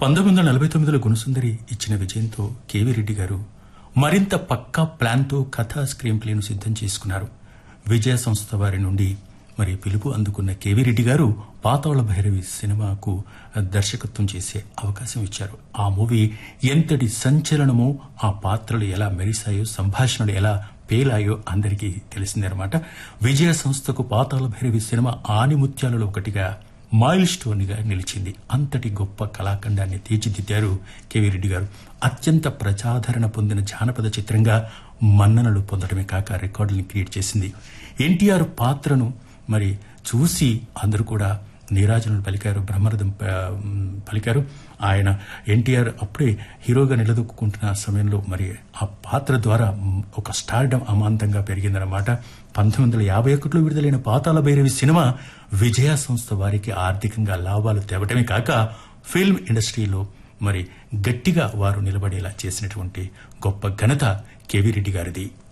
పంతొమ్మిది వందల నలభై తొమ్మిదిలో గుణసుందరి ఇచ్చిన విజయంతో కేవీ రెడ్డి గారు మరింత పక్కా ప్లాన్తో కథా స్క్రీన్ ప్లేను సిద్ధం చేసుకున్నారు విజయ సంస్థ వారి నుండి మరి పిలుపు అందుకున్న కేవీ రెడ్డి గారు పాతాళ భైరవి సినిమాకు దర్శకత్వం చేసే అవకాశం ఇచ్చారు ఆ మూవీ ఎంతటి సంచలనమో ఆ పాత్రలు ఎలా మెరిశాయో సంభాషణలు ఎలా పేలాయో అందరికీ తెలిసిందనమాట విజయ సంస్థకు పాతాళ భైరవి సినిమా ఆనిముత్యాలలో ఒకటిగా మైల్ స్టోన్ గా నిలిచింది అంతటి గొప్ప కళాఖండాన్ని తీర్చిదిద్దారు కేవీ రెడ్డి గారు అత్యంత ప్రజాదరణ పొందిన జానపద చిత్రంగా మన్ననలు పొందడమే కాక రికార్డుల్ని క్రియేట్ చేసింది ఎన్టీఆర్ పాత్రను మరి చూసి అందరూ కూడా నీరాజనం పలికారు బ్రహ్మరథం ప- పలికారు ఆయన ఎన్టీఆర్ అప్పుడే హీరోగా నిలదొక్కుంటున్న సమయంలో మరి ఆ పాత్ర ద్వారా మ్, ఒక స్టార్డమ్ అమాంతంగా పెరిగిందనమాట పంతొమ్మిది వందల యాభై ఒకటిలో విడుదలైన పాతాల భైరవి సినిమా విజయ సంస్థ వారికి ఆర్థికంగా లాభాలు తేవటమే కాక ఫిల్మ్ ఇండస్ట్రీలో మరి గట్టిగా వారు నిలబడేలా చేసినటువంటి గొప్ప ఘనత కేవీ రెడ్డి గారిది